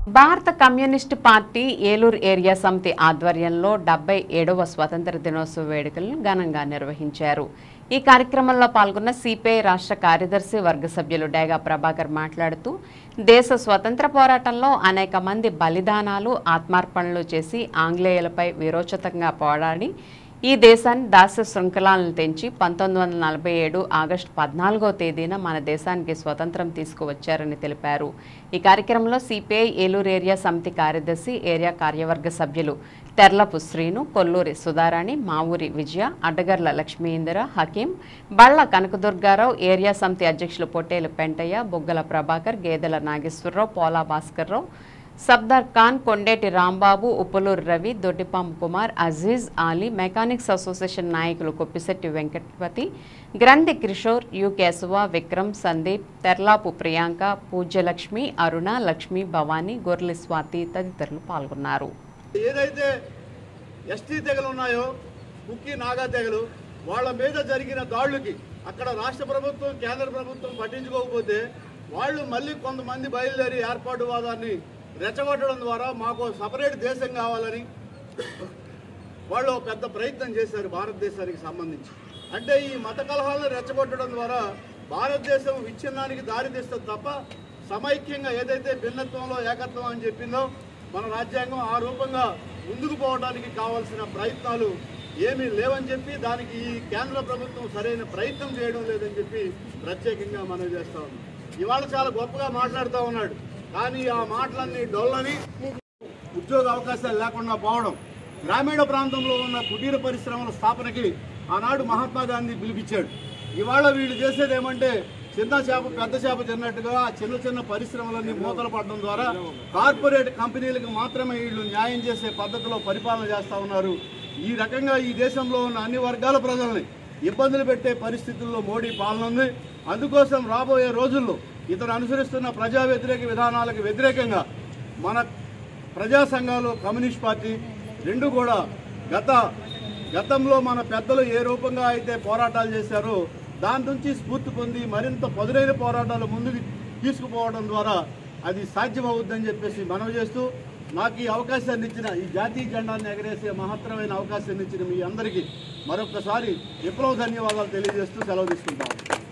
భారత communist party Eluru area సమితి ఆధ్వర్యంలో డెబ్బై ఏడవ స్వతంత్ర దినోత్సవ వేడుకలను ఘనంగా నిర్వహించారు ఈ కార్యక్రమంలో పాల్గొన్న సిపిఐ రాష్ట్ర కార్యదర్శి వర్గ సభ్యులు డేగా ప్రభాకర్ మాట్లాడుతూ దేశ స్వతంత్ర పోరాటంలో అనేక మంది బలిదానాలు ఆత్మార్పణలు చేసి ఆంగ్లేయులపై వీరోచితంగా పోరాడి ఈ దేశాన్ని దాస్య శృంఖలాలను తెంచి పంతొమ్మిది వందల నలభై ఏడు ఆగస్టు పద్నాలుగో తేదీన మన దేశానికి స్వతంత్రం తీసుకువచ్చారని తెలిపారు ఈ కార్యక్రమంలో సిపిఐ ఏలూరు ఏరియా సమితి కార్యదర్శి ఏరియా కార్యవర్గ సభ్యులు తెర్లపు శ్రీను కొల్లూరి సుధారాణి మావూరి విజయ అడ్డగర్ల లక్ష్మీందర హకీం బళ్ళ కనకదుర్గారావు ఏరియా సమితి అధ్యక్షులు పొట్టేలు పెంటయ్య బొగ్గల ప్రభాకర్ గేదెల నాగేశ్వరరావు పోలా భాస్కర్రావు సబ్దార్ ఖాన్ కొండేటి రాంబాబు ఉప్పలూరు రవి దొడ్డిపాం కుమార్ అజీజ్ ఆలీ మెకానిక్స్ అసోసియేషన్ నాయకులు కొప్పిశెట్టి వెంకటపతి గ్రంథి కిషోర్ యు కేశవ విక్రమ్ సందీప్ తెర్లాపు ప్రియాంక పూజ్యలక్ష్మి అరుణ లక్ష్మి భవానీ గొర్రెలి స్వాతి తదితరులు పాల్గొన్నారు ఏదైతే ఎస్టీ తెగలు ఉన్నాయో కుక్కి నాగా తెగలు వాళ్ళ మీద జరిగిన దాడులకి అక్కడ రాష్ట్ర ప్రభుత్వం కేంద్ర ప్రభుత్వం పట్టించుకోకపోతే వాళ్ళు మళ్ళీ కొంతమంది బయలుదేరి ఏర్పాటువాదాన్ని రెచ్చగొట్టడం ద్వారా మాకు సపరేట్ దేశం కావాలని వాళ్ళు ఒక పెద్ద ప్రయత్నం చేశారు భారతదేశానికి సంబంధించి అంటే ఈ మత కలహాలను రెచ్చగొట్టడం ద్వారా భారతదేశం విచ్ఛిన్నానికి దారితీస్తుంది తప్ప సమైక్యంగా ఏదైతే భిన్నత్వంలో ఏకత్వం అని చెప్పిందో మన రాజ్యాంగం ఆ రూపంగా ముందుకు పోవడానికి కావాల్సిన ప్రయత్నాలు ఏమీ లేవని చెప్పి దానికి ఈ కేంద్ర ప్రభుత్వం సరైన ప్రయత్నం చేయడం లేదని చెప్పి ప్రత్యేకంగా మనం చేస్తా ఉన్నాం ఇవాళ చాలా గొప్పగా మాట్లాడుతూ ఉన్నాడు కానీ ఆ మాటలన్నీ డొల్లని ఉద్యోగ అవకాశాలు లేకుండా పోవడం గ్రామీణ ప్రాంతంలో ఉన్న కుటీర పరిశ్రమల స్థాపనకి ఆనాడు మహాత్మా గాంధీ పిలిపించాడు ఇవాళ వీళ్ళు చేసేది ఏమంటే చిన్న చేప పెద్ద చేప తిన్నట్టుగా ఆ చిన్న చిన్న పరిశ్రమలన్నీ మూతలు పడడం ద్వారా కార్పొరేట్ కంపెనీలకు మాత్రమే వీళ్ళు న్యాయం చేసే పద్ధతిలో పరిపాలన చేస్తా ఉన్నారు ఈ రకంగా ఈ దేశంలో ఉన్న అన్ని వర్గాల ప్రజల్ని ఇబ్బందులు పెట్టే పరిస్థితుల్లో మోడీ పాలన ఉంది అందుకోసం రాబోయే రోజుల్లో ఇతను అనుసరిస్తున్న ప్రజా వ్యతిరేక విధానాలకు వ్యతిరేకంగా మన ప్రజా సంఘాలు కమ్యూనిస్ట్ పార్టీ రెండు కూడా గత గతంలో మన పెద్దలు ఏ రూపంగా అయితే పోరాటాలు చేశారో దాని నుంచి స్ఫూర్తి పొంది మరింత పదునైన పోరాటాలు ముందుకు తీసుకుపోవడం ద్వారా అది సాధ్యమవుద్దని చెప్పేసి మనవి చేస్తూ నాకు ఈ అవకాశాన్ని ఇచ్చిన ఈ జాతీయ జెండాన్ని ఎగరేసే మహత్తరమైన అవకాశాన్ని ఇచ్చిన మీ అందరికీ మరొకసారి విప్లవ ధన్యవాదాలు తెలియజేస్తూ సెలవు తీసుకుంటాను